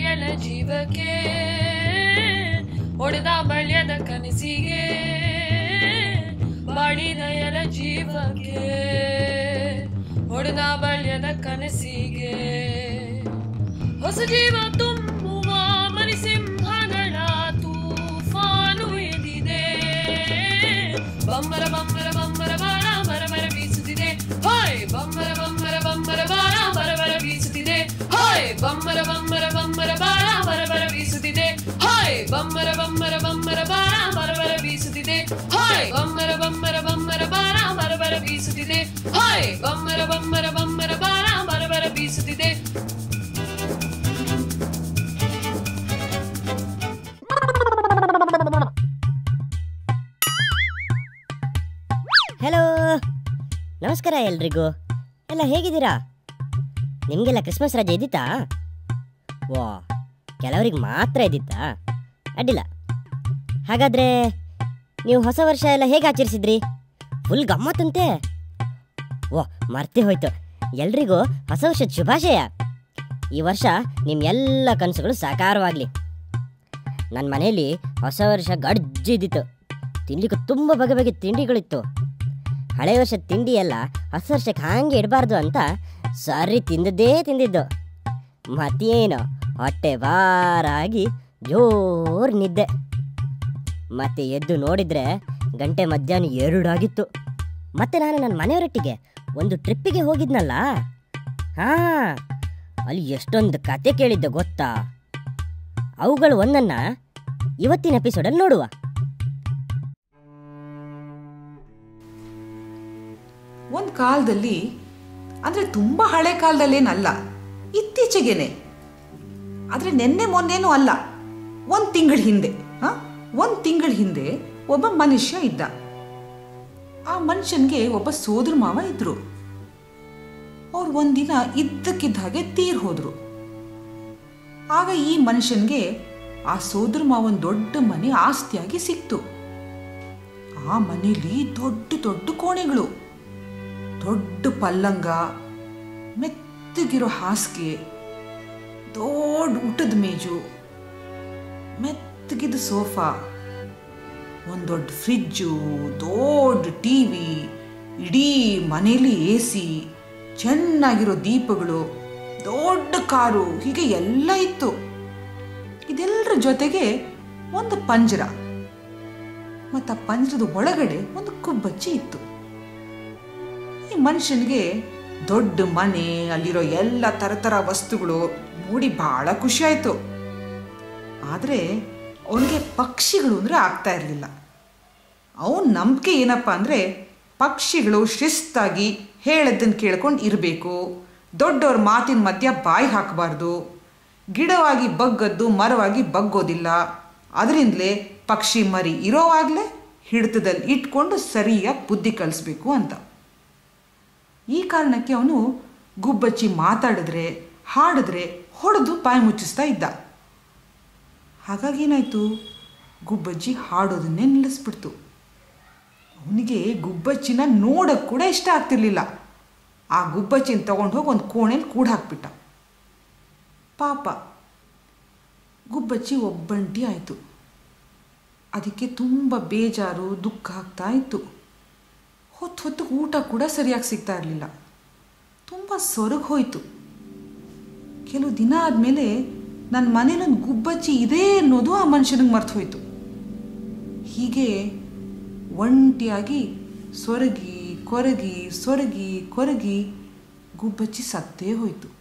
ಎಳ ಜೀವಕ್ಕೆ ಹೊಡೆದ ಬಳ್ಯದ ಕನಸಿಗೆ ಬಾಡಿದ ಎಳ ಜೀವಕ್ಕೆ ಹೊಡೆದ ಬಳ್ಯದ ಕನಸಿಗೆ ಹೊಸ ಜೀವ ತುಂಬುವ ಮರಿಸಿಂಹಗಳ ತೂಫಾನು ಎದಿದೆ ಬಮ್ಮರ ಬಮ್ಮರ ಬಮ್ಮರ ಬಾಣ ಬರಬರ ಬೀಸುತ್ತಿದೆ ಹಾಯ್ ಬಮ್ಮರ ಬಮ್ಮರ ಬಮ್ಮರ ಬಾಣ ಬರಬರ ಬೀಸುತ್ತಿದೆ ಹಾಯ್ ಬಮ್ಮರ ಬಮ್ಮರ ಬಮ್ಮರ ಬಾಣ ಬರಬರ ಬೀಸುತ್ತಿದೆ ಹಾಯ್ ಬಮ್ಮರ ಬಮ್ಮರ ಬಮ್ಮರ ಬಾಣ ಬರಬರ ಬೀಸುತ್ತಿದೆ ಹಾಯ್ ಬಮ್ಮರ ಬಮ್ಮರ ಬಮ್ಮರ ಬಾಣ ಬರಬರ ಬೀಸುತ್ತಿದೆ ಹಾಯ್ ಬಮ್ಮರ ಬಮ್ಮರ ಬಮ್ಮರ ಬಾಣ ಬರಬರ ಬೀಸುತ್ತಿದೆ ಹಲೋ ನಮಸ್ಕಾರ ಎಲ್ರಿಗೂ ಎಲ್ಲ ಹೇಗಿದ್ದೀರಾ ನಿಮಗೆಲ್ಲ ಕ್ರಿಸ್ಮಸ್ ರಜೆ ಇದ್ದಿತ್ತಾ ವಾ ಕೆಲವರಿಗೆ ಮಾತ್ರ ಇದ್ದಿತ್ತಾ ಅಡ್ಡಿಲ್ಲ ಹಾಗಾದರೆ ನೀವು ಹೊಸ ವರ್ಷ ಎಲ್ಲ ಹೇಗೆ ಆಚರಿಸಿದ್ರಿ ಫುಲ್ ಗಮ್ಮತ್ತಂತೆ ಓ ಮರ್ತಿ ಹೋಯ್ತು ಎಲ್ರಿಗೂ ಹೊಸ ವರ್ಷದ ಶುಭಾಶಯ ಈ ವರ್ಷ ನಿಮ್ಮ ಎಲ್ಲ ಕನಸುಗಳು ಸಾಕಾರವಾಗಲಿ ನನ್ನ ಮನೆಯಲ್ಲಿ ಹೊಸ ವರ್ಷ ಗಡ್ಜಿದ್ದಿತ್ತು ತಿನ್ಲಿಕ್ಕೆ ತುಂಬ ಬಗೆ ಬಗೆ ತಿಂಡಿಗಳಿತ್ತು ಹಳೆ ವರ್ಷದ ತಿಂಡಿ ಎಲ್ಲ ಹೊಸ ವರ್ಷಕ್ಕೆ ಹಾಗೆ ಇಡಬಾರ್ದು ಅಂತ ಸರಿ ತಿಂದದ್ದೇ ತಿಂದಿದ್ದು ಮತ್ತೇನು ಹೊಟ್ಟೆ ಬಾರಾಗಿ ಜೋರು ನಿದ್ದೆ ಮತ್ತೆ ಎದ್ದು ನೋಡಿದ್ರೆ ಗಂಟೆ ಮಧ್ಯಾಹ್ನ ಎರಡಾಗಿತ್ತು ಮತ್ತೆ ನಾನು ನನ್ನ ಮನೆಯವರೊಟ್ಟಿಗೆ ಒಂದು ಟ್ರಿಪ್ಪಿಗೆ ಹೋಗಿದ್ನಲ್ಲ ಹಾ ಅಲ್ಲಿ ಎಷ್ಟೊಂದು ಕತೆ ಕೇಳಿದ್ದೆ ಗೊತ್ತಾ ಅವುಗಳು ಒಂದನ್ನ ಇವತ್ತಿನ ಎಪಿಸೋಡಲ್ಲಿ ನೋಡುವ ಒಂದು ಕಾಲದಲ್ಲಿ ಅಂದರೆ ತುಂಬ ಹಳೆ ಕಾಲದಲ್ಲೇನಲ್ಲ ಇತ್ತೀಚೆಗೇನೆ ಆದರೆ ನಿನ್ನೆ ಮೊನ್ನೆನೂ ಅಲ್ಲ ಒಂದು ತಿಂಗಳ ಹಿಂದೆ ಹಾಂ ಒಂದು ತಿಂಗಳ ಹಿಂದೆ ಒಬ್ಬ ಮನುಷ್ಯ ಇದ್ದ ಆ ಮನುಷ್ಯನಿಗೆ ಒಬ್ಬ ಸೋದರ ಮಾವ ಇದ್ರು ಅವ್ರು ಒಂದಿನ ಇದ್ದಕ್ಕಿದ್ದ ಹಾಗೆ ತೀರ್ ಹೋದ್ರು ಆಗ ಈ ಮನುಷ್ಯನಿಗೆ ಆ ಸೋದರ ಮಾವನ ದೊಡ್ಡ ಮನೆ ಆಸ್ತಿಯಾಗಿ ಸಿಕ್ತು ಆ ಮನೆಯಲ್ಲಿ ದೊಡ್ಡ ದೊಡ್ಡ ಕೋಣೆಗಳು ದೊಡ್ಡ ಪಲ್ಲಂಗ ಮೆತ್ತಗಿರೋ ಹಾಸಿಗೆ ದೊಡ್ಡ ಊಟದ ಮೇಜು ಮೆತ್ತಗಿದ ಸೋಫಾ ಒಂದು ದೊಡ್ಡ ಫ್ರಿಜ್ಜು ದೊಡ್ಡ ಟಿ ವಿ ಇಡೀ ಮನೇಲಿ ಎ ಸಿ ಚೆನ್ನಾಗಿರೋ ದೀಪಗಳು ದೊಡ್ಡ ಕಾರು ಹೀಗೆ ಎಲ್ಲ ಇತ್ತು ಇದೆಲ್ಲರ ಜೊತೆಗೆ ಒಂದು ಪಂಜರ ಮತ್ತು ಆ ಪಂಜರದ ಒಳಗಡೆ ಒಂದು ಕುಬ್ಬಚ್ಚಿ ಇತ್ತು ಈ ಮನುಷ್ಯನಿಗೆ ದೊಡ್ಡ ಮನೆ ಅಲ್ಲಿರೋ ಎಲ್ಲ ಥರ ಥರ ವಸ್ತುಗಳು ನೋಡಿ ಬಹಳ ಖುಷಿ ಆಯಿತು ಆದರೆ ಅವನಿಗೆ ಪಕ್ಷಿಗಳು ಅಂದರೆ ಆಗ್ತಾ ಇರಲಿಲ್ಲ ಅವನ ನಂಬಿಕೆ ಏನಪ್ಪ ಅಂದರೆ ಪಕ್ಷಿಗಳು ಶಿಸ್ತಾಗಿ ಹೇಳದ್ದನ್ನು ಕೇಳ್ಕೊಂಡು ಇರಬೇಕು ದೊಡ್ಡವ್ರ ಮಾತಿನ ಮಧ್ಯ ಬಾಯಿ ಹಾಕಬಾರ್ದು ಗಿಡವಾಗಿ ಬಗ್ಗದ್ದು ಮರವಾಗಿ ಬಗ್ಗೋದಿಲ್ಲ ಅದರಿಂದಲೇ ಪಕ್ಷಿ ಮರಿ ಇರೋವಾಗಲೇ ಹಿಡಿತದಲ್ಲಿ ಇಟ್ಕೊಂಡು ಸರಿಯಾಗಿ ಬುದ್ಧಿ ಕಲಿಸ್ಬೇಕು ಅಂತ ಈ ಕಾರಣಕ್ಕೆ ಅವನು ಗುಬ್ಬಚ್ಚಿ ಮಾತಾಡಿದ್ರೆ ಹಾಡಿದ್ರೆ ಹೊಡೆದು ಬಾಯಿ ಮುಚ್ಚಿಸ್ತಾ ಇದ್ದ ಹಾಗಾಗಿ ಏನಾಯಿತು ಗುಬ್ಬಚ್ಚಿ ಹಾಡೋದನ್ನೇ ನಿಲ್ಲಿಸ್ಬಿಡ್ತು ಅವನಿಗೆ ಗುಬ್ಬಚ್ಚಿನ ನೋಡೋಕ್ಕೆ ಕೂಡ ಇಷ್ಟ ಆಗ್ತಿರ್ಲಿಲ್ಲ ಆ ಗುಬ್ಬಚ್ಚಿನ ತಗೊಂಡು ಹೋಗಿ ಒಂದು ಕೋಣೆಲಿ ಕೂಡ ಹಾಕ್ಬಿಟ್ಟ ಪಾಪ ಗುಬ್ಬಚ್ಚಿ ಒಬ್ಬಂಟಿ ಆಯಿತು ಅದಕ್ಕೆ ತುಂಬ ಬೇಜಾರು ದುಃಖ ಆಗ್ತಾ ಇತ್ತು ಹೊತ್ತು ಹೊತ್ತಿಗೆ ಊಟ ಕೂಡ ಸರಿಯಾಗಿ ಸಿಗ್ತಾ ಇರಲಿಲ್ಲ ತುಂಬ ಸೊರಗು ಹೋಯಿತು ಕೆಲವು ದಿನ ಆದಮೇಲೆ ನನ್ನ ಮನೇಲೊಂದು ಗುಬ್ಬಚ್ಚಿ ಇದೆ ಅನ್ನೋದು ಆ ಮನುಷ್ಯನಿಗೆ ಮರ್ತು ಹೋಯಿತು ಹೀಗೆ ಒಂಟಿಯಾಗಿ ಸೊರಗಿ ಕೊರಗಿ ಸೊರಗಿ ಕೊರಗಿ ಗುಬ್ಬಚ್ಚಿ ಸತ್ತೇ ಹೋಯಿತು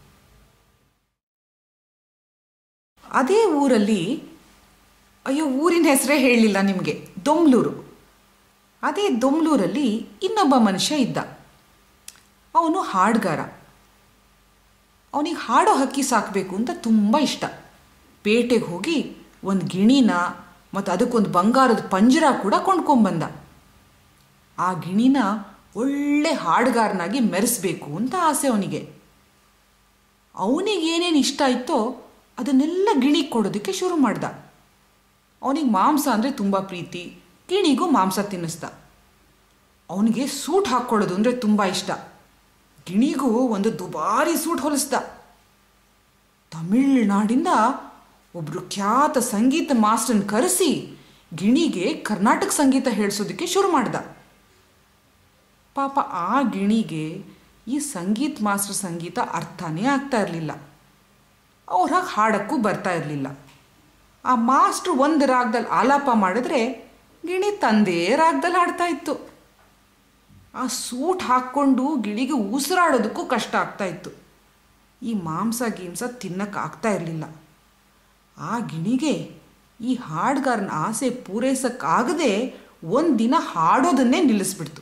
ಅದೇ ಊರಲ್ಲಿ ಅಯ್ಯೋ ಊರಿನ ಹೆಸರೇ ಹೇಳಲಿಲ್ಲ ನಿಮಗೆ ದೊಮ್ಲೂರು ಅದೇ ದೊಮ್ಲೂರಲ್ಲಿ ಇನ್ನೊಬ್ಬ ಮನುಷ್ಯ ಇದ್ದ ಅವನು ಹಾಡ್ಗಾರ ಅವನಿಗೆ ಹಾಡೋ ಹಕ್ಕಿ ಸಾಕಬೇಕು ಅಂತ ತುಂಬ ಇಷ್ಟ ಪೇಟೆಗೆ ಹೋಗಿ ಒಂದು ಗಿಣಿನ ಮತ್ತು ಅದಕ್ಕೊಂದು ಬಂಗಾರದ ಪಂಜರ ಕೂಡ ಕೊಂಡ್ಕೊಂಬಂದ ಆ ಗಿಣಿನ ಒಳ್ಳೆ ಹಾಡುಗಾರನಾಗಿ ಮೆರೆಸ್ಬೇಕು ಅಂತ ಆಸೆ ಅವನಿಗೆ ಅವನಿಗೆ ಏನೇನು ಇಷ್ಟ ಇತ್ತೋ ಅದನ್ನೆಲ್ಲ ಗಿಣಿಗೆ ಕೊಡೋದಕ್ಕೆ ಶುರು ಮಾಡ್ದ ಅವನಿಗೆ ಮಾಂಸ ಅಂದರೆ ತುಂಬ ಪ್ರೀತಿ ಗಿಣಿಗೂ ಮಾಂಸ ತಿನ್ನಿಸ್ದ ಅವನಿಗೆ ಸೂಟ್ ಹಾಕ್ಕೊಳ್ಳೋದು ಅಂದರೆ ತುಂಬ ಇಷ್ಟ ಗಿಣಿಗೂ ಒಂದು ದುಬಾರಿ ಸೂಟ್ ಹೊಲಿಸ್ದ ತಮಿಳ್ನಾಡಿಂದ ಒಬ್ರು ಖ್ಯಾತ ಸಂಗೀತ ಮಾಸ್ಟರ್ನ ಕರೆಸಿ ಗಿಣಿಗೆ ಕರ್ನಾಟಕ ಸಂಗೀತ ಹೇಳಿಸೋದಕ್ಕೆ ಶುರು ಮಾಡ್ದ ಪಾಪ ಆ ಗಿಣಿಗೆ ಈ ಸಂಗೀತ ಮಾಸ್ಟರ್ ಸಂಗೀತ ಅರ್ಥನೇ ಆಗ್ತಾ ಇರಲಿಲ್ಲ ಅವ್ರ ಹಾಗೆ ಹಾಡಕ್ಕೂ ಬರ್ತಾ ಇರಲಿಲ್ಲ ಆ ಮಾಸ್ಟ್ರು ಒಂದು ರಾಗದಲ್ಲಿ ಆಲಾಪ ಮಾಡಿದ್ರೆ ಗಿಣಿ ತಂದೇ ರಾಗದಲ್ಲಿ ಹಾಡ್ತಾ ಇತ್ತು ಆ ಸೂಟ್ ಹಾಕ್ಕೊಂಡು ಗಿಳಿಗೆ ಉಸಿರಾಡೋದಕ್ಕೂ ಕಷ್ಟ ಆಗ್ತಾ ಇತ್ತು ಈ ಮಾಂಸ ಗೀಂಸ ತಿನ್ನಕ್ಕೆ ಆಗ್ತಾ ಇರಲಿಲ್ಲ ಆ ಗಿಣಿಗೆ ಈ ಹಾಡ್ಗಾರನ ಆಸೆ ಪೂರೈಸಕ್ಕಾಗದೆ ಒಂದಿನ ಹಾಡೋದನ್ನೇ ನಿಲ್ಲಿಸ್ಬಿಡ್ತು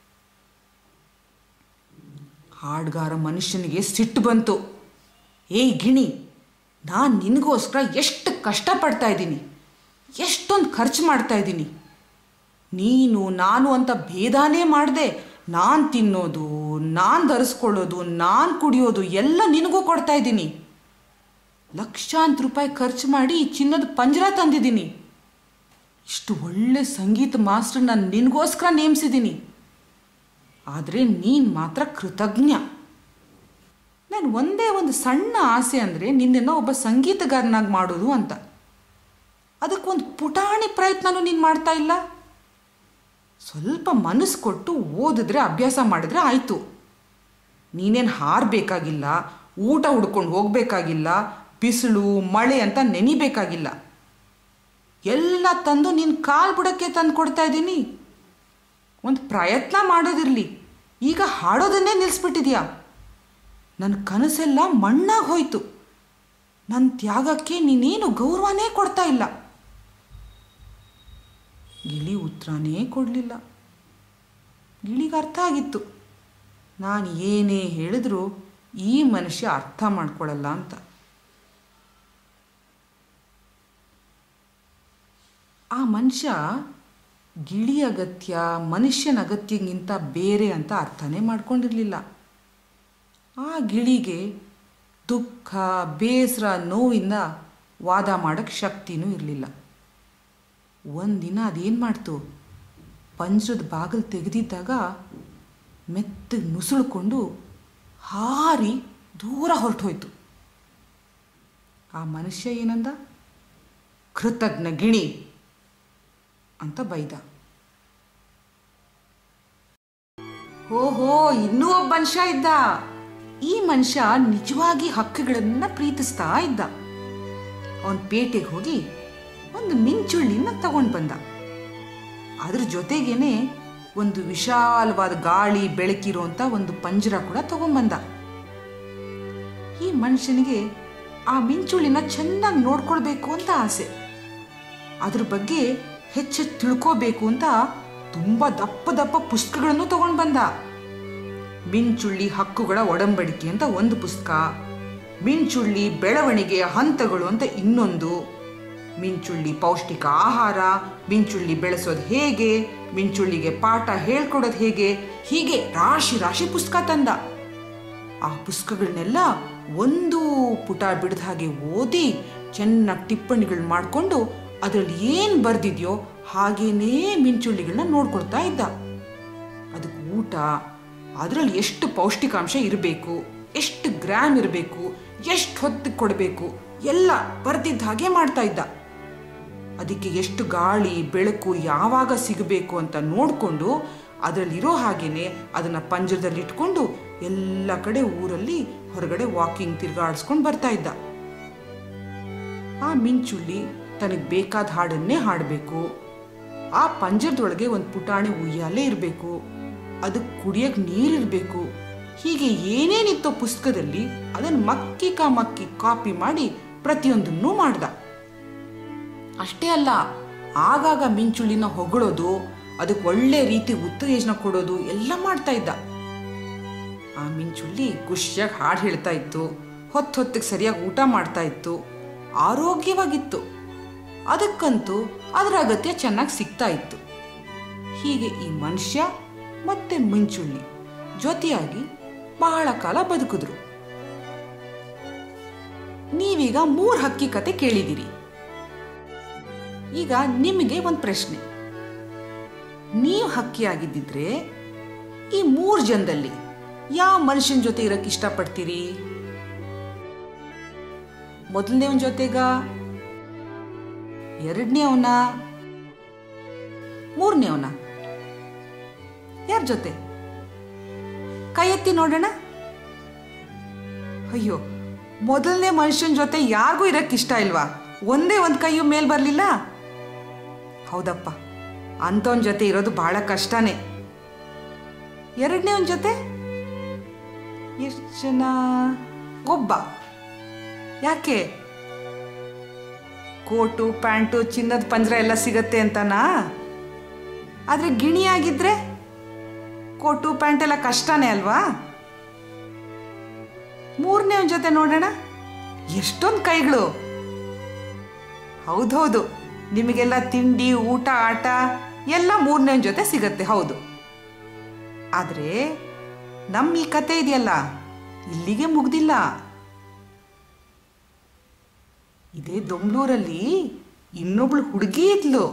ಹಾಡ್ಗಾರ ಮನುಷ್ಯನಿಗೆ ಸಿಟ್ಟು ಬಂತು ಏಯ್ ಗಿಣಿ ನಾನು ನಿನಗೋಸ್ಕರ ಎಷ್ಟು ಕಷ್ಟಪಡ್ತಾ ಇದ್ದೀನಿ ಎಷ್ಟೊಂದು ಖರ್ಚು ಮಾಡ್ತಾ ಇದ್ದೀನಿ ನೀನು ನಾನು ಅಂತ ಭೇದಾನೇ ಮಾಡದೆ ನಾನು ತಿನ್ನೋದು ನಾನು ಧರಿಸ್ಕೊಳ್ಳೋದು ನಾನು ಕುಡಿಯೋದು ಎಲ್ಲ ನಿನಗೂ ಕೊಡ್ತಾ ಇದ್ದೀನಿ ಲಕ್ಷಾಂತರ ರೂಪಾಯಿ ಖರ್ಚು ಮಾಡಿ ಈ ಚಿನ್ನದ ಪಂಜರ ತಂದಿದ್ದೀನಿ ಇಷ್ಟು ಒಳ್ಳೆ ಸಂಗೀತ ಮಾಸ್ಟರ್ ನಾನು ನಿನಗೋಸ್ಕರ ನೇಮಿಸಿದ್ದೀನಿ ಆದರೆ ನೀನು ಮಾತ್ರ ಕೃತಜ್ಞ ನಾನು ಒಂದೇ ಒಂದು ಸಣ್ಣ ಆಸೆ ಅಂದರೆ ನಿನ್ನನ್ನು ಒಬ್ಬ ಸಂಗೀತಗಾರನಾಗಿ ಮಾಡೋದು ಅಂತ ಅದಕ್ಕೊಂದು ಪುಟಾಣಿ ಪ್ರಯತ್ನನೂ ನೀನು ಮಾಡ್ತಾ ಇಲ್ಲ ಸ್ವಲ್ಪ ಮನಸ್ಸು ಕೊಟ್ಟು ಓದಿದ್ರೆ ಅಭ್ಯಾಸ ಮಾಡಿದ್ರೆ ಆಯಿತು ನೀನೇನು ಹಾರಬೇಕಾಗಿಲ್ಲ ಊಟ ಹುಡ್ಕೊಂಡು ಹೋಗಬೇಕಾಗಿಲ್ಲ ಬಿಸಿಲು ಮಳೆ ಅಂತ ನೆನಿಬೇಕಾಗಿಲ್ಲ ಎಲ್ಲ ತಂದು ನೀನು ಕಾಲು ಬುಡಕ್ಕೆ ತಂದು ಕೊಡ್ತಾ ಇದ್ದೀನಿ ಒಂದು ಪ್ರಯತ್ನ ಮಾಡೋದಿರಲಿ ಈಗ ಹಾಡೋದನ್ನೇ ನಿಲ್ಲಿಸ್ಬಿಟ್ಟಿದ್ಯಾ ನನ್ನ ಕನಸೆಲ್ಲ ಮಣ್ಣಾಗಿ ಹೋಯ್ತು ನನ್ನ ತ್ಯಾಗಕ್ಕೆ ನೀನೇನು ಗೌರವನೇ ಕೊಡ್ತಾ ಇಲ್ಲ ಗಿಳಿ ಉತ್ತರನೇ ಕೊಡಲಿಲ್ಲ ಗಿಳಿಗೆ ಅರ್ಥ ಆಗಿತ್ತು ನಾನು ಏನೇ ಹೇಳಿದ್ರೂ ಈ ಮನುಷ್ಯ ಅರ್ಥ ಮಾಡ್ಕೊಳ್ಳಲ್ಲ ಅಂತ ಆ ಮನುಷ್ಯ ಗಿಳಿ ಅಗತ್ಯ ಮನುಷ್ಯನ ಅಗತ್ಯಕ್ಕಿಂತ ಬೇರೆ ಅಂತ ಅರ್ಥನೇ ಮಾಡ್ಕೊಂಡಿರಲಿಲ್ಲ ಆ ಗಿಳಿಗೆ ದುಃಖ ಬೇಸರ ನೋವಿಂದ ವಾದ ಮಾಡೋಕ್ಕೆ ಶಕ್ತಿನೂ ಇರಲಿಲ್ಲ ಒಂದಿನ ಅದೇನು ಮಾಡ್ತು ಪಂಜರದ ಬಾಗಿಲು ತೆಗೆದಿದ್ದಾಗ ಮೆತ್ತಗೆ ನುಸುಳ್ಕೊಂಡು ಹಾರಿ ದೂರ ಹೊರಟೋಯ್ತು ಆ ಮನುಷ್ಯ ಏನಂದ ಕೃತಜ್ಞ ಗಿಣಿ ಅಂತ ಬೈದ ಓಹೋ ಇನ್ನೂ ಒಬ್ಬ ಮನುಷ್ಯ ಇದ್ದ ಈ ಮನುಷ್ಯ ನಿಜವಾಗಿ ಹಕ್ಕಿಗಳನ್ನ ಪ್ರೀತಿಸ್ತಾ ಇದ್ದ ಅವನ್ ಪೇಟೆಗೆ ಹೋಗಿ ಒಂದು ಮಿಂಚುಳ್ಳಿನ ತಗೊಂಡು ಬಂದ ಅದ್ರ ಜೊತೆಗೇನೆ ಒಂದು ವಿಶಾಲವಾದ ಗಾಳಿ ಬೆಳಕಿರುವಂತ ಒಂದು ಪಂಜರ ಕೂಡ ತಗೊಂಡ್ಬಂದ ಈ ಮನುಷ್ಯನಿಗೆ ಆ ಮಿಂಚುಳ್ಳಿನ ಚೆನ್ನಾಗಿ ನೋಡ್ಕೊಳ್ಬೇಕು ಅಂತ ಆಸೆ ಅದ್ರ ಬಗ್ಗೆ ಹೆಚ್ಚೆಚ್ಚು ತಿಳ್ಕೋಬೇಕು ಅಂತ ತುಂಬಾ ದಪ್ಪ ದಪ್ಪ ಪುಸ್ತಕಗಳನ್ನು ತಗೊಂಡು ಬಂದ ಮಿಂಚುಳ್ಳಿ ಹಕ್ಕುಗಳ ಒಡಂಬಡಿಕೆ ಅಂತ ಒಂದು ಪುಸ್ತಕ ಮಿಂಚುಳ್ಳಿ ಬೆಳವಣಿಗೆಯ ಹಂತಗಳು ಅಂತ ಇನ್ನೊಂದು ಮಿಂಚುಳ್ಳಿ ಪೌಷ್ಟಿಕ ಆಹಾರ ಮಿಂಚುಳ್ಳಿ ಬೆಳೆಸೋದು ಹೇಗೆ ಮಿಂಚುಳ್ಳಿಗೆ ಪಾಠ ಹೇಳ್ಕೊಡೋದು ಹೇಗೆ ಹೀಗೆ ರಾಶಿ ರಾಶಿ ಪುಸ್ತಕ ತಂದ ಆ ಪುಸ್ತಕಗಳನ್ನೆಲ್ಲ ಒಂದು ಪುಟ ಬಿಡದ ಹಾಗೆ ಓದಿ ಚೆನ್ನಾಗಿ ಟಿಪ್ಪಣಿಗಳು ಮಾಡಿಕೊಂಡು ಅದರಲ್ಲಿ ಏನು ಬರ್ದಿದ್ಯೋ ಹಾಗೇನೇ ಮಿಂಚುಳ್ಳಿಗಳನ್ನ ನೋಡ್ಕೊಳ್ತಾ ಇದ್ದ ಅದಕ್ಕೆ ಊಟ ಅದರಲ್ಲಿ ಎಷ್ಟು ಪೌಷ್ಟಿಕಾಂಶ ಇರಬೇಕು ಎಷ್ಟು ಗ್ರಾಮ್ ಇರಬೇಕು ಎಷ್ಟು ಹೊತ್ತಿಗೆ ಕೊಡಬೇಕು ಎಲ್ಲ ಬರ್ದಿದ್ದ ಹಾಗೆ ಮಾಡ್ತಾ ಇದ್ದ ಅದಕ್ಕೆ ಎಷ್ಟು ಗಾಳಿ ಬೆಳಕು ಯಾವಾಗ ಸಿಗಬೇಕು ಅಂತ ನೋಡಿಕೊಂಡು ಅದರಲ್ಲಿರೋ ಹಾಗೇನೆ ಅದನ್ನ ಪಂಜರದಲ್ಲಿ ಇಟ್ಕೊಂಡು ಎಲ್ಲ ಕಡೆ ಊರಲ್ಲಿ ಹೊರಗಡೆ ವಾಕಿಂಗ್ ತಿರ್ಗಾಡಿಸ್ಕೊಂಡು ಬರ್ತಾ ಇದ್ದ ಆ ಮಿಂಚುಳ್ಳಿ ತನಗೆ ಬೇಕಾದ ಹಾಡನ್ನೇ ಹಾಡಬೇಕು ಆ ಪಂಜರದೊಳಗೆ ಒಂದು ಪುಟಾಣಿ ಉಯ್ಯಾಲೆ ಇರಬೇಕು ಅದಕ್ಕೆ ಕುಡಿಯಕ್ಕೆ ನೀರಿರಬೇಕು ಹೀಗೆ ಏನೇನಿತ್ತೋ ಪುಸ್ತಕದಲ್ಲಿ ಅದನ್ನು ಮಕ್ಕಿ ಕಾ ಮಕ್ಕಿ ಕಾಪಿ ಮಾಡಿ ಪ್ರತಿಯೊಂದನ್ನೂ ಮಾಡ್ದ ಅಷ್ಟೇ ಅಲ್ಲ ಆಗಾಗ ಮಿಂಚುಳ್ಳಿನ ಹೊಗಳೋದು ಅದಕ್ಕೆ ಒಳ್ಳೆ ರೀತಿ ಉತ್ತೇಜನ ಕೊಡೋದು ಎಲ್ಲ ಮಾಡ್ತಾ ಇದ್ದ ಆ ಮಿಂಚುಳ್ಳಿ ಖುಷಿಯಾಗಿ ಹಾಡು ಹೇಳ್ತಾ ಇತ್ತು ಹೊತ್ತು ಹೊತ್ತಿಗೆ ಸರಿಯಾಗಿ ಊಟ ಮಾಡ್ತಾ ಇತ್ತು ಆರೋಗ್ಯವಾಗಿತ್ತು ಅದಕ್ಕಂತೂ ಅದರ ಅಗತ್ಯ ಚೆನ್ನಾಗಿ ಸಿಗ್ತಾ ಇತ್ತು ಹೀಗೆ ಈ ಮನುಷ್ಯ ಮತ್ತೆ ಮಿಂಚುಳ್ಳಿ ಜೊತೆಯಾಗಿ ಬಹಳ ಕಾಲ ಬದುಕಿದ್ರು ನೀವೀಗ ಮೂರ್ ಹಕ್ಕಿ ಕತೆ ಕೇಳಿದಿರಿ ಈಗ ನಿಮಗೆ ಒಂದು ಪ್ರಶ್ನೆ ನೀವು ಹಕ್ಕಿ ಆಗಿದ್ದಿದ್ರೆ ಈ ಮೂರು ಜನದಲ್ಲಿ ಯಾವ ಮನುಷ್ಯನ ಜೊತೆ ಇರಕ್ಕೆ ಇಷ್ಟಪಡ್ತೀರಿ ಮೊದಲನೇವನ ಜೊತೆಗ ಎರಡನೇ ಅವನ ಮೂರನೇ ಅವನ ಯಾರ ಜೊತೆ ಕೈ ಎತ್ತಿ ನೋಡೋಣ ಅಯ್ಯೋ ಮೊದಲನೇ ಮನುಷ್ಯನ ಜೊತೆ ಯಾರಿಗೂ ಇರಕ್ಕೆ ಇಷ್ಟ ಇಲ್ವಾ ಒಂದೇ ಒಂದು ಕೈಯು ಮೇಲ್ ಬರಲಿಲ್ಲ ಹೌದಪ್ಪ ಅಂಥವನ ಜೊತೆ ಇರೋದು ಬಹಳ ಕಷ್ಟನೇ ಎರಡನೇ ಅವನ ಜೊತೆ ಎಷ್ಟು ಜನ ಒಬ್ಬ ಯಾಕೆ ಕೋಟು ಪ್ಯಾಂಟು ಚಿನ್ನದ ಪಂಜರ ಎಲ್ಲ ಸಿಗತ್ತೆ ಅಂತನಾ ಆದರೆ ಗಿಣಿಯಾಗಿದ್ರೆ ಕೋಟು ಪ್ಯಾಂಟ್ ಎಲ್ಲ ಕಷ್ಟನೇ ಅಲ್ವಾ ಮೂರನೇ ಜೊತೆ ನೋಡೋಣ ಎಷ್ಟೊಂದು ಕೈಗಳು ಹೌದೌದು ನಿಮಗೆಲ್ಲ ತಿಂಡಿ ಊಟ ಆಟ ಎಲ್ಲ ಮೂರನೇ ಜೊತೆ ಸಿಗತ್ತೆ ಹೌದು ಆದರೆ ನಮ್ಮ ಈ ಕತೆ ಇದೆಯಲ್ಲ ಇಲ್ಲಿಗೆ ಮುಗ್ದಿಲ್ಲ ಇದೇ ದೊಂಬ್ಳೂರಲ್ಲಿ ಇನ್ನೊಬ್ಳು ಹುಡುಗಿ ಇದ್ಲು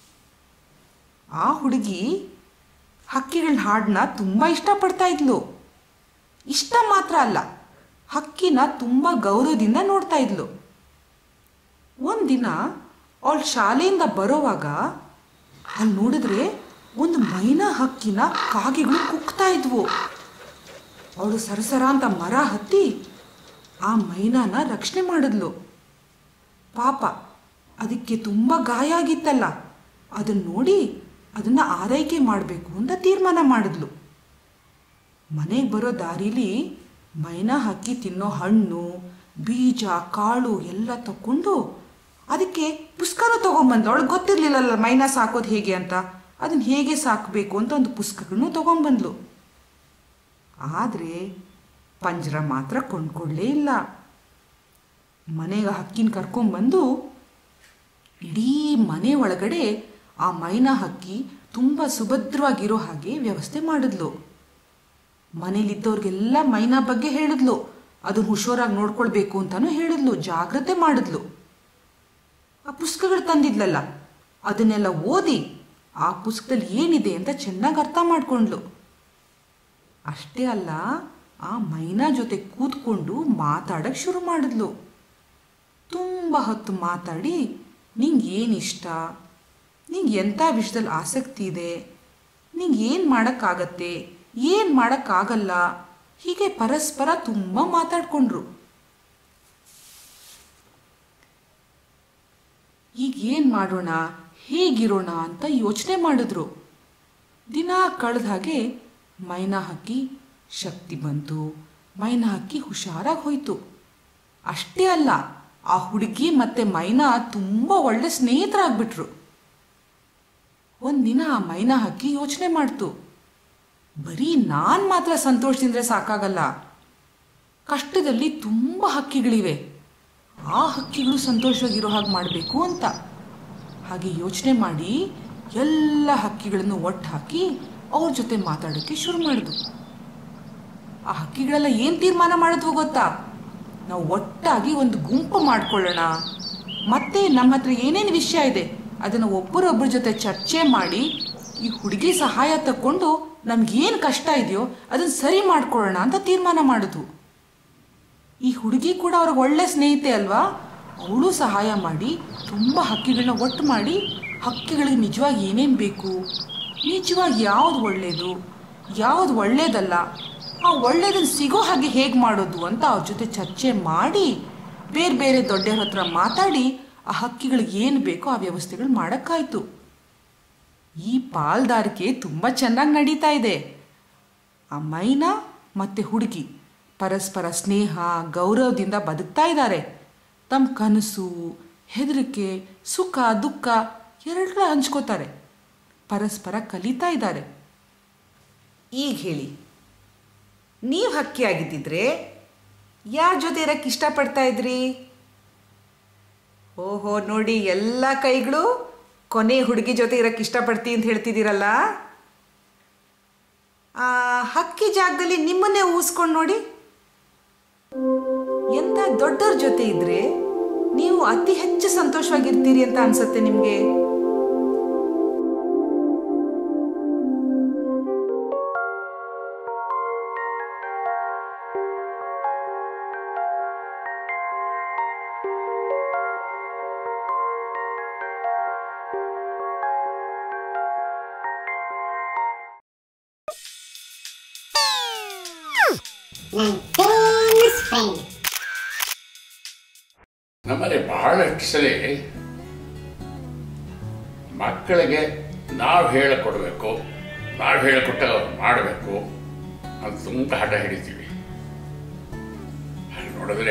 ಆ ಹುಡುಗಿ ಹಕ್ಕಿಗಳ ಹಾಡನ್ನ ತುಂಬ ಇಷ್ಟಪಡ್ತಾ ಇದ್ಲು ಇಷ್ಟ ಮಾತ್ರ ಅಲ್ಲ ಹಕ್ಕಿನ ತುಂಬ ಗೌರವದಿಂದ ನೋಡ್ತಾ ಇದ್ಲು ಒಂದಿನ ಅವಳು ಶಾಲೆಯಿಂದ ಬರೋವಾಗ ಅಲ್ಲಿ ನೋಡಿದ್ರೆ ಒಂದು ಮೈನಾ ಹಕ್ಕಿನ ಕಾಗೆಗಳು ಕುಕ್ತಾ ಇದ್ವು ಅವಳು ಸರಸರ ಅಂತ ಮರ ಹತ್ತಿ ಆ ಮೈನಾನ ರಕ್ಷಣೆ ಮಾಡಿದ್ಲು ಪಾಪ ಅದಕ್ಕೆ ತುಂಬ ಗಾಯ ಆಗಿತ್ತಲ್ಲ ಅದನ್ನ ನೋಡಿ ಅದನ್ನ ಆರೈಕೆ ಮಾಡಬೇಕು ಅಂತ ತೀರ್ಮಾನ ಮಾಡಿದ್ಲು ಮನೆಗೆ ಬರೋ ದಾರಿಲಿ ಮೈನಾ ಹಕ್ಕಿ ತಿನ್ನೋ ಹಣ್ಣು ಬೀಜ ಕಾಳು ಎಲ್ಲ ತಕೊಂಡು ಅದಕ್ಕೆ ಪುಸ್ತಕನೂ ತೊಗೊಂಬಂದ್ಲು ಅವಳಿಗೆ ಗೊತ್ತಿರಲಿಲ್ಲಲ್ಲ ಮೈನಾ ಸಾಕೋದು ಹೇಗೆ ಅಂತ ಅದನ್ನ ಹೇಗೆ ಸಾಕಬೇಕು ಅಂತ ಒಂದು ಪುಸ್ತಕಗಳನ್ನು ತೊಗೊಂಬಂದ್ಲು ಆದರೆ ಪಂಜರ ಮಾತ್ರ ಕೊಂಡ್ಕೊಳ್ಳೇ ಇಲ್ಲ ಮನೆಗೆ ಹಕ್ಕಿನ ಕರ್ಕೊಂಬಂದು ಇಡೀ ಮನೆ ಒಳಗಡೆ ಆ ಮೈನಾ ಹಕ್ಕಿ ತುಂಬ ಸುಭದ್ರವಾಗಿರೋ ಹಾಗೆ ವ್ಯವಸ್ಥೆ ಮಾಡಿದ್ಲು ಮನೇಲಿದ್ದವ್ರಿಗೆಲ್ಲ ಮೈನಾ ಬಗ್ಗೆ ಹೇಳಿದ್ಲು ಅದನ್ನ ಹುಷಾರಾಗಿ ನೋಡ್ಕೊಳ್ಬೇಕು ಅಂತಾನು ಹೇಳಿದ್ಲು ಜಾಗ್ರತೆ ಮಾಡಿದ್ಲು ಆ ಪುಸ್ತಕಗಳು ತಂದಿದ್ಲಲ್ಲ ಅದನ್ನೆಲ್ಲ ಓದಿ ಆ ಪುಸ್ತಕದಲ್ಲಿ ಏನಿದೆ ಅಂತ ಚೆನ್ನಾಗಿ ಅರ್ಥ ಮಾಡ್ಕೊಂಡ್ಲು ಅಷ್ಟೇ ಅಲ್ಲ ಆ ಮೈನಾ ಜೊತೆ ಕೂತ್ಕೊಂಡು ಮಾತಾಡಕ್ಕೆ ಶುರು ಮಾಡಿದ್ಲು ತುಂಬ ಹೊತ್ತು ಮಾತಾಡಿ ನಿಂಗೆ ಏನು ಇಷ್ಟ ನಿಂಗೆ ಎಂಥ ವಿಷಯದಲ್ಲಿ ಆಸಕ್ತಿ ಇದೆ ನಿಂಗೆ ಏನು ಮಾಡೋಕ್ಕಾಗತ್ತೆ ಏನು ಮಾಡೋಕ್ಕಾಗಲ್ಲ ಹೀಗೆ ಪರಸ್ಪರ ತುಂಬ ಮಾತಾಡ್ಕೊಂಡ್ರು ಈಗ ಏನು ಮಾಡೋಣ ಹೇಗಿರೋಣ ಅಂತ ಯೋಚನೆ ಮಾಡಿದ್ರು ದಿನ ಕಳೆದ ಹಾಗೆ ಮೈನಾ ಹಕ್ಕಿ ಶಕ್ತಿ ಬಂತು ಮೈನಾ ಹಕ್ಕಿ ಹುಷಾರಾಗಿ ಹೋಯ್ತು ಅಷ್ಟೇ ಅಲ್ಲ ಆ ಹುಡುಗಿ ಮತ್ತೆ ಮೈನಾ ತುಂಬ ಒಳ್ಳೆ ಸ್ನೇಹಿತರಾಗ್ಬಿಟ್ರು ಒಂದಿನ ಆ ಮೈನಾ ಹಕ್ಕಿ ಯೋಚನೆ ಮಾಡ್ತು ಬರೀ ನಾನು ಮಾತ್ರ ಸಂತೋಷದಿಂದ ಸಾಕಾಗಲ್ಲ ಕಷ್ಟದಲ್ಲಿ ತುಂಬ ಹಕ್ಕಿಗಳಿವೆ ಆ ಹಕ್ಕಿಗಳು ಸಂತೋಷವಾಗಿರೋ ಹಾಗೆ ಮಾಡಬೇಕು ಅಂತ ಹಾಗೆ ಯೋಚನೆ ಮಾಡಿ ಎಲ್ಲ ಹಕ್ಕಿಗಳನ್ನು ಒಟ್ಟು ಹಾಕಿ ಅವ್ರ ಜೊತೆ ಮಾತಾಡೋಕ್ಕೆ ಶುರು ಮಾಡಿದ್ವು ಆ ಹಕ್ಕಿಗಳೆಲ್ಲ ಏನು ತೀರ್ಮಾನ ಮಾಡಿದ್ವು ಗೊತ್ತಾ ನಾವು ಒಟ್ಟಾಗಿ ಒಂದು ಗುಂಪು ಮಾಡ್ಕೊಳ್ಳೋಣ ಮತ್ತೆ ನಮ್ಮ ಹತ್ರ ಏನೇನು ವಿಷಯ ಇದೆ ಅದನ್ನು ಒಬ್ಬರೊಬ್ಬರ ಜೊತೆ ಚರ್ಚೆ ಮಾಡಿ ಈ ಹುಡುಗಿ ಸಹಾಯ ತಕೊಂಡು ನಮ್ಗೇನು ಕಷ್ಟ ಇದೆಯೋ ಅದನ್ನು ಸರಿ ಮಾಡ್ಕೊಳ್ಳೋಣ ಅಂತ ತೀರ್ಮಾನ ಮಾಡಿದ್ವು ಈ ಹುಡುಗಿ ಕೂಡ ಅವ್ರಿಗೆ ಒಳ್ಳೆ ಸ್ನೇಹಿತೆ ಅಲ್ವಾ ಅವಳು ಸಹಾಯ ಮಾಡಿ ತುಂಬ ಹಕ್ಕಿಗಳನ್ನ ಒಟ್ಟು ಮಾಡಿ ಹಕ್ಕಿಗಳಿಗೆ ನಿಜವಾಗಿ ಏನೇನು ಬೇಕು ನಿಜವಾಗಿ ಯಾವುದು ಒಳ್ಳೆಯದು ಯಾವುದು ಒಳ್ಳೇದಲ್ಲ ಆ ಒಳ್ಳೇದನ್ನು ಸಿಗೋ ಹಾಗೆ ಹೇಗೆ ಮಾಡೋದು ಅಂತ ಅವ್ರ ಜೊತೆ ಚರ್ಚೆ ಮಾಡಿ ಬೇರೆ ಬೇರೆ ದೊಡ್ಡವ್ರ ಹತ್ರ ಮಾತಾಡಿ ಆ ಹಕ್ಕಿಗಳಿಗೆ ಏನು ಬೇಕೋ ಆ ವ್ಯವಸ್ಥೆಗಳು ಮಾಡೋಕ್ಕಾಯ್ತು ಈ ಪಾಲ್ದಾರಿಕೆ ತುಂಬ ಚೆನ್ನಾಗಿ ನಡೀತಾ ಇದೆ ಆ ಮೈನಾ ಮತ್ತೆ ಹುಡುಗಿ ಪರಸ್ಪರ ಸ್ನೇಹ ಗೌರವದಿಂದ ಬದುಕ್ತಾ ಇದ್ದಾರೆ ತಮ್ಮ ಕನಸು ಹೆದರಿಕೆ ಸುಖ ದುಃಖ ಎರಡರ ಹಂಚ್ಕೋತಾರೆ ಪರಸ್ಪರ ಕಲಿತಾ ಇದ್ದಾರೆ ಈಗ ಹೇಳಿ ನೀವು ಹಕ್ಕಿ ಆಗಿದ್ದಿದ್ರೆ ಯಾರ ಜೊತೆ ಇರಕ್ಕೆ ಇಷ್ಟಪಡ್ತಾ ಇದ್ರಿ ಓಹೋ ನೋಡಿ ಎಲ್ಲ ಕೈಗಳು ಕೊನೆ ಹುಡುಗಿ ಜೊತೆ ಇರಕ್ಕೆ ಇಷ್ಟಪಡ್ತಿ ಅಂತ ಹೇಳ್ತಿದ್ದೀರಲ್ಲ ಆ ಹಕ್ಕಿ ಜಾಗದಲ್ಲಿ ನಿಮ್ಮನ್ನೇ ಊಸ್ಕೊಂಡು ನೋಡಿ ಎಂಥ ದೊಡ್ಡವ್ರ ಜೊತೆ ಇದ್ರೆ ನೀವು ಅತಿ ಹೆಚ್ಚು ಸಂತೋಷವಾಗಿರ್ತೀರಿ ಅಂತ ಅನ್ಸುತ್ತೆ ನಿಮಗೆ ನನ್ನ ಫೇಮಸ್ ಫ್ರೆಂಡ್ ನಮ್ಮಲ್ಲಿ ಬಹಳಷ್ಟು ಸಲ ಮಕ್ಕಳಿಗೆ ನಾವು ಹೇಳಿಕೊಡ್ಬೇಕು ನಾವು ಹೇಳಿಕೊಟ್ಟಾಗ ಅವ್ರು ಮಾಡಬೇಕು ಅಂತ ತುಂಬ ಹಠ ಹಿಡಿತೀವಿ ಹಾಗೆ ನೋಡಿದ್ರೆ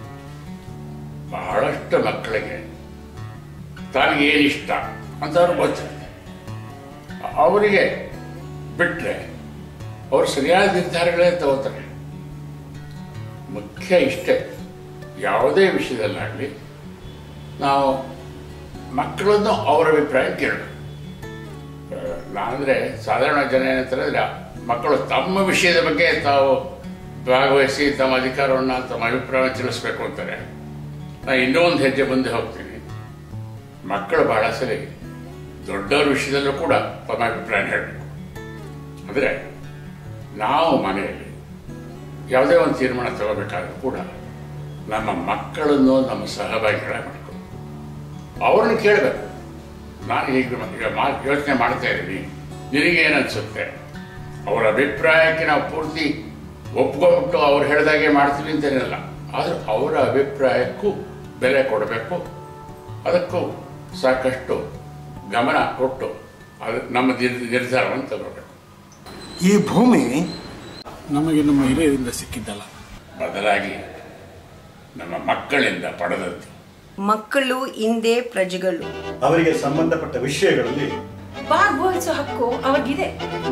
ಬಹಳಷ್ಟು ಮಕ್ಕಳಿಗೆ ತನಗೆ ಏನು ಇಷ್ಟ ಅಂತ ಅವ್ರು ಗೊತ್ತಿರುತ್ತೆ ಅವರಿಗೆ ಬಿಟ್ಟರೆ ಅವರು ಸರಿಯಾದ ನಿರ್ಧಾರಗಳೇ ತಗೋತಾರೆ ಮುಖ್ಯ ಇಷ್ಟೇ ಯಾವುದೇ ವಿಷಯದಲ್ಲಾಗಲಿ ನಾವು ಮಕ್ಕಳನ್ನು ಅವರ ಅಭಿಪ್ರಾಯ ಕೇಳಬೇಕು ನಾನಂದರೆ ಸಾಧಾರಣ ಜನ ಏನಂತಾರೆ ಅಂದರೆ ಮಕ್ಕಳು ತಮ್ಮ ವಿಷಯದ ಬಗ್ಗೆ ತಾವು ಭಾಗವಹಿಸಿ ತಮ್ಮ ಅಧಿಕಾರವನ್ನು ತಮ್ಮ ಅಭಿಪ್ರಾಯವನ್ನು ತಿಳಿಸ್ಬೇಕು ಅಂತಾರೆ ನಾನು ಇನ್ನೂ ಒಂದು ಹೆಜ್ಜೆ ಮುಂದೆ ಹೋಗ್ತೀನಿ ಮಕ್ಕಳು ಬಹಳ ಸರಿ ದೊಡ್ಡವ್ರ ವಿಷಯದಲ್ಲೂ ಕೂಡ ತಮ್ಮ ಅಭಿಪ್ರಾಯ ಹೇಳಬೇಕು ಅಂದರೆ ನಾವು ಮನೆಯಲ್ಲಿ ಯಾವುದೇ ಒಂದು ತೀರ್ಮಾನ ತಗೋಬೇಕಾದ್ರೂ ಕೂಡ ನಮ್ಮ ಮಕ್ಕಳನ್ನು ನಮ್ಮ ಸಹಭಾಗಿಗಳ ಮಾಡಬೇಕು ಅವ್ರನ್ನ ಕೇಳಬೇಕು ನಾನು ಈಗ ಈಗ ಮಾ ಯೋಚನೆ ಮಾಡ್ತಾ ಇದ್ದೀನಿ ನಿನಗೇನು ಅನಿಸುತ್ತೆ ಅವರ ಅಭಿಪ್ರಾಯಕ್ಕೆ ನಾವು ಪೂರ್ತಿ ಒಪ್ಕೊಂಡ್ಬಿಟ್ಟು ಅವ್ರು ಹೇಳ್ದಾಗೆ ಮಾಡ್ತೀವಿ ಅಂತೇನಿಲ್ಲ ಆದರೂ ಅವರ ಅಭಿಪ್ರಾಯಕ್ಕೂ ಬೆಲೆ ಕೊಡಬೇಕು ಅದಕ್ಕೂ ಸಾಕಷ್ಟು ಗಮನ ಕೊಟ್ಟು ಅದು ನಮ್ಮ ನಿರ್- ನಿರ್ಧಾರವನ್ನು ತಗೋಬೇಕು ಈ ಭೂಮಿ ನಮಗೆ ನಮ್ಮ ಹಿರಿಯರಿಂದ ಸಿಕ್ಕಿದ್ದಲ್ಲ ಬದಲಾಗಿ ನಮ್ಮ ಮಕ್ಕಳಿಂದ ಪಡೆದದ್ದು ಮಕ್ಕಳು ಹಿಂದೆ ಪ್ರಜೆಗಳು ಅವರಿಗೆ ಸಂಬಂಧಪಟ್ಟ ವಿಷಯಗಳಲ್ಲಿ ಭಾಗವಹಿಸೋ ಹಕ್ಕು ಅವ್ರಿಗಿದೆ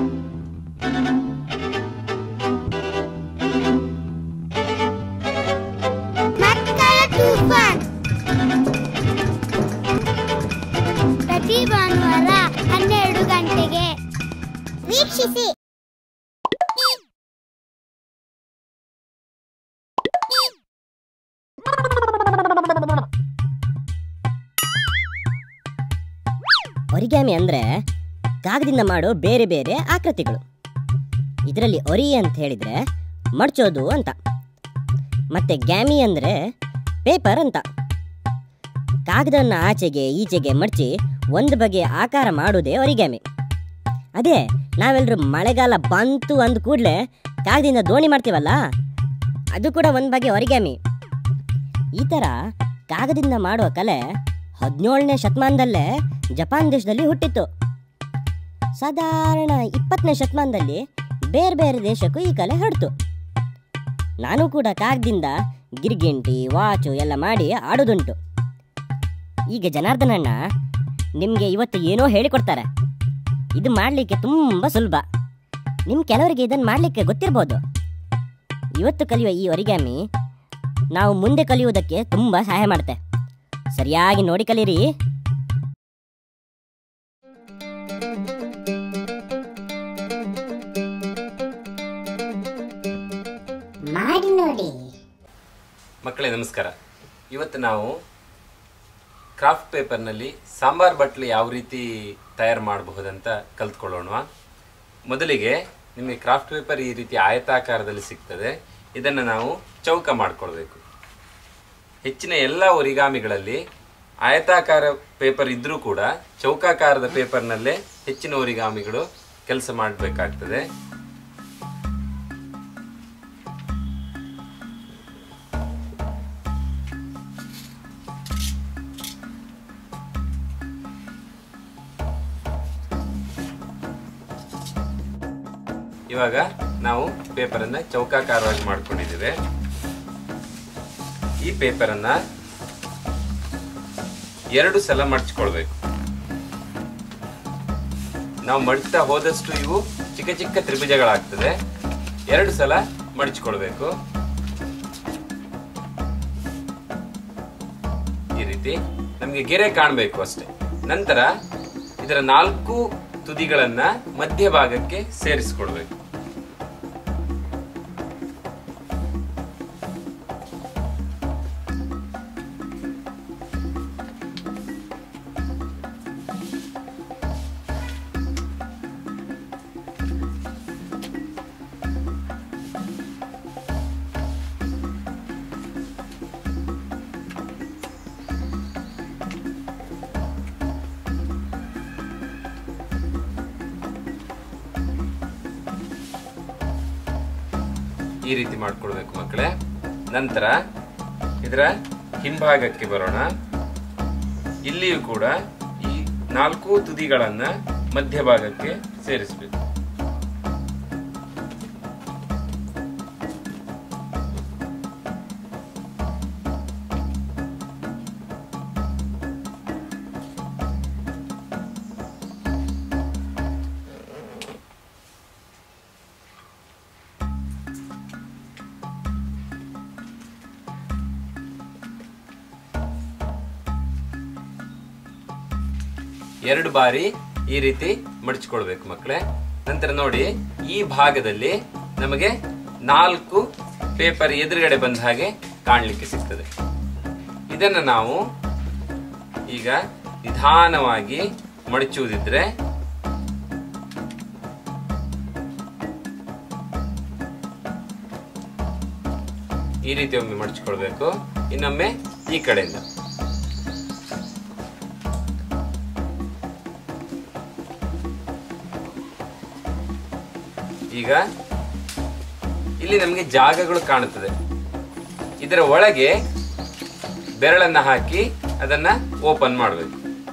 ಮಕ್ಕಳ ತೂಫಾನ್ ಪ್ರತಿ ಭಾನುವಾರ ಹನ್ನೆರಡು ಗಂಟೆಗೆ ವೀಕ್ಷಿಸಿ ಒರಿಗ್ಯಾಮಿ ಅಂದರೆ ಕಾಗದಿಂದ ಮಾಡೋ ಬೇರೆ ಬೇರೆ ಆಕೃತಿಗಳು ಇದರಲ್ಲಿ ಒರಿ ಅಂತ ಹೇಳಿದರೆ ಮಡ್ಚೋದು ಅಂತ ಮತ್ತೆ ಗ್ಯಾಮಿ ಅಂದರೆ ಪೇಪರ್ ಅಂತ ಕಾಗದವನ್ನು ಆಚೆಗೆ ಈಚೆಗೆ ಮಡಚಿ ಒಂದು ಬಗೆಯ ಆಕಾರ ಮಾಡೋದೇ ಒರಿಗ್ಯಾಮಿ ಅದೇ ನಾವೆಲ್ಲರೂ ಮಳೆಗಾಲ ಬಂತು ಅಂದ ಕೂಡಲೇ ಕಾಗದಿಂದ ದೋಣಿ ಮಾಡ್ತೀವಲ್ಲ ಅದು ಕೂಡ ಒಂದು ಬಗೆಯ ಒರಿಗ್ಯಾಮಿ ಈ ಥರ ಕಾಗದಿಂದ ಮಾಡುವ ಕಲೆ ಹದಿನೇಳನೇ ಶತಮಾನದಲ್ಲೇ ಜಪಾನ್ ದೇಶದಲ್ಲಿ ಹುಟ್ಟಿತ್ತು ಸಾಧಾರಣ ಇಪ್ಪತ್ತನೇ ಶತಮಾನದಲ್ಲಿ ಬೇರೆ ಬೇರೆ ದೇಶಕ್ಕೂ ಈ ಕಲೆ ಹರಡ್ತು ನಾನು ಕೂಡ ಕಾಗದಿಂದ ಗಿರ್ಗಿಂಟಿ ವಾಚು ಎಲ್ಲ ಮಾಡಿ ಆಡೋದುಂಟು ಈಗ ಜನಾರ್ದನಣ್ಣ ನಿಮಗೆ ಇವತ್ತು ಏನೋ ಹೇಳಿಕೊಡ್ತಾರೆ ಇದು ಮಾಡಲಿಕ್ಕೆ ತುಂಬ ಸುಲಭ ನಿಮ್ಮ ಕೆಲವರಿಗೆ ಇದನ್ನು ಮಾಡಲಿಕ್ಕೆ ಗೊತ್ತಿರ್ಬೋದು ಇವತ್ತು ಕಲಿಯುವ ಈ ಒರಿಗ್ಯಾಮಿ ನಾವು ಮುಂದೆ ಕಲಿಯುವುದಕ್ಕೆ ತುಂಬ ಸಹಾಯ ಮಾಡುತ್ತೆ ಸರಿಯಾಗಿ ನೋಡಿ ಕಲೀರಿ ಮಾಡಿ ನೋಡಿ ಮಕ್ಕಳೇ ನಮಸ್ಕಾರ ಇವತ್ತು ನಾವು ಕ್ರಾಫ್ಟ್ ಪೇಪರ್ನಲ್ಲಿ ಸಾಂಬಾರ್ ಬಟ್ಲು ಯಾವ ರೀತಿ ತಯಾರು ಮಾಡಬಹುದಂತ ಕಲ್ತ್ಕೊಳ್ಳೋಣ ಮೊದಲಿಗೆ ನಿಮಗೆ ಕ್ರಾಫ್ಟ್ ಪೇಪರ್ ಈ ರೀತಿ ಆಯತಾಕಾರದಲ್ಲಿ ಸಿಗ್ತದೆ ಇದನ್ನು ನಾವು ಚೌಕ ಮಾಡಿಕೊಳ್ಬೇಕು ಹೆಚ್ಚಿನ ಎಲ್ಲ ಒರಿಗಾಮಿಗಳಲ್ಲಿ ಆಯತಾಕಾರ ಪೇಪರ್ ಇದ್ದರೂ ಕೂಡ ಚೌಕಾಕಾರದ ಪೇಪರ್ನಲ್ಲೇ ಹೆಚ್ಚಿನ ಒರಿಗಾಮಿಗಳು ಕೆಲಸ ಮಾಡಬೇಕಾಗ್ತದೆ ಇವಾಗ ನಾವು ಪೇಪರನ್ನು ಚೌಕಾಕಾರವಾಗಿ ಮಾಡ್ಕೊಂಡಿದ್ದೇವೆ ಈ ಪೇಪರನ್ನು ಎರಡು ಸಲ ಮಡ್ಚ್ಕೊಳ್ಬೇಕು ನಾವು ಮಡ್ತಾ ಹೋದಷ್ಟು ಇವು ಚಿಕ್ಕ ಚಿಕ್ಕ ತ್ರಿಭುಜಗಳಾಗ್ತದೆ ಎರಡು ಸಲ ಮಡಚ್ಕೊಳ್ಬೇಕು ಈ ರೀತಿ ನಮಗೆ ಗೆರೆ ಕಾಣಬೇಕು ಅಷ್ಟೇ ನಂತರ ಇದರ ನಾಲ್ಕು ತುದಿಗಳನ್ನ ಮಧ್ಯಭಾಗಕ್ಕೆ ಸೇರಿಸಿಕೊಳ್ಬೇಕು ಈ ರೀತಿ ಮಾಡ್ಕೊಳ್ಬೇಕು ಮಕ್ಕಳೇ ನಂತರ ಇದರ ಹಿಂಭಾಗಕ್ಕೆ ಬರೋಣ ಇಲ್ಲಿಯೂ ಕೂಡ ಈ ನಾಲ್ಕು ತುದಿಗಳನ್ನ ಮಧ್ಯಭಾಗಕ್ಕೆ ಸೇರಿಸಬೇಕು ಎರಡು ಬಾರಿ ಈ ರೀತಿ ಮಡಚಿಕೊಳ್ಬೇಕು ಮಕ್ಕಳೇ ನಂತರ ನೋಡಿ ಈ ಭಾಗದಲ್ಲಿ ನಮಗೆ ನಾಲ್ಕು ಪೇಪರ್ ಎದುರುಗಡೆ ಬಂದ ಹಾಗೆ ಕಾಣಲಿಕ್ಕೆ ಸಿಗ್ತದೆ ಇದನ್ನು ನಾವು ಈಗ ನಿಧಾನವಾಗಿ ಮಡಚುವುದಿದ್ರೆ ಈ ರೀತಿ ಒಮ್ಮೆ ಮಡಚಿಕೊಳ್ಬೇಕು ಇನ್ನೊಮ್ಮೆ ಈ ಕಡೆಯಿಂದ ಈಗ ಇಲ್ಲಿ ನಮಗೆ ಜಾಗಗಳು ಕಾಣುತ್ತದೆ ಇದರ ಒಳಗೆ ಬೆರಳನ್ನ ಹಾಕಿ ಅದನ್ನ ಓಪನ್ ಮಾಡಬೇಕು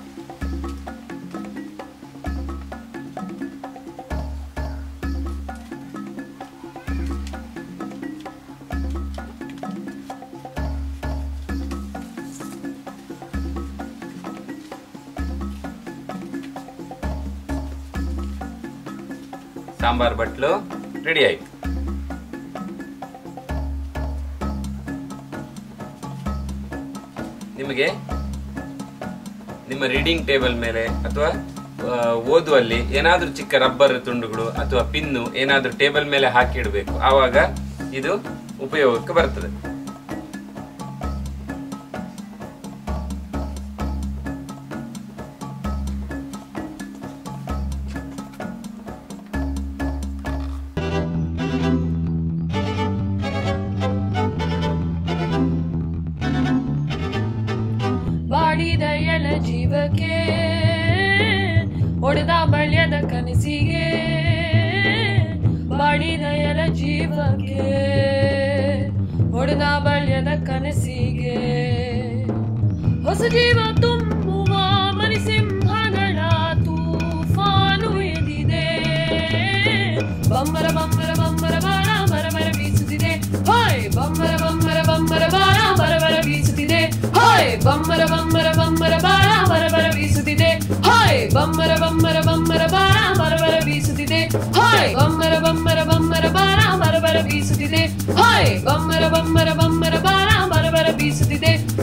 ಸಾಂಬಾರ್ ಬಟ್ಲು ರೆಡಿ ಆಯ್ತು ನಿಮಗೆ ನಿಮ್ಮ ರೀಡಿಂಗ್ ಟೇಬಲ್ ಮೇಲೆ ಅಥವಾ ಆ, ಓದುವಲ್ಲಿ ಏನಾದ್ರೂ ಚಿಕ್ಕ ರಬ್ಬರ್ ತುಂಡುಗಳು ಅಥವಾ ಪಿನ್ನು ಏನಾದ್ರೂ ಟೇಬಲ್ ಮೇಲೆ ಹಾಕಿ ಇಡಬೇಕು ಆವಾಗ ಇದು ಉಪಯೋಗಕ್ಕೆ ಬರ್ತದೆ ಬಾಡಿದ ಎಳ ಜೀವಕ್ಕೆ ಹೊಡೆದ ಬಳ್ಯದ ಕನಸಿಗೆ ಬಾಡಿದ ಎಳ ಜೀವಕ್ಕೆ ಹೊಡೆದ ಬಳ್ಯದ ಕನಸಿಗೆ ಹೊಸ ಜೀವ ತುಂಬುವ ಮರಿಸಿಂಹಗಳ ತೂಫಾನು ಎದಿದೆ ಬಮ್ಮರ ಬಮ್ಮರ ಬಮ್ಮರ ಬಾರ ಮರ ಮರ ಬೀಸುತ್ತಿದೆ ಹಾಯ್ ಬಮ್ಮರ ಬಮ್ಮರ ಬಮ್ಮರ ಬಾರ ಮರ ಮರ ಬೀಸುತ್ತಿದೆ ಹಾಯ್ ಬಮ್ಮರ ಬಮ್ಮರ ಬಮ್ಮರ ಬಾರ ಮರ ಮರ ಬೀಸುತ್ತಿದೆ ಹಾಯ್ ಬಮ್ಮರ ಬಮ್ಮರ ಬಮ್ಮರ ಬಾರ ಮರ ಮರ ಬೀಸುತ್ತಿದೆ ಹಾಯ್ ಬಮ್ಮರ ಬಮ್ಮರ ಬಮ್ಮರ ಬಾರ ಮರ ಮರ ಬೀಸುತ್ತಿದೆ ಹಾಯ್ ಬಮ್ಮರ ಬಮ್ಮರ ಬಮ್ಮರ ಬಾರ ಮರ ಮರ ಬೀಸುತ್ತಿದೆ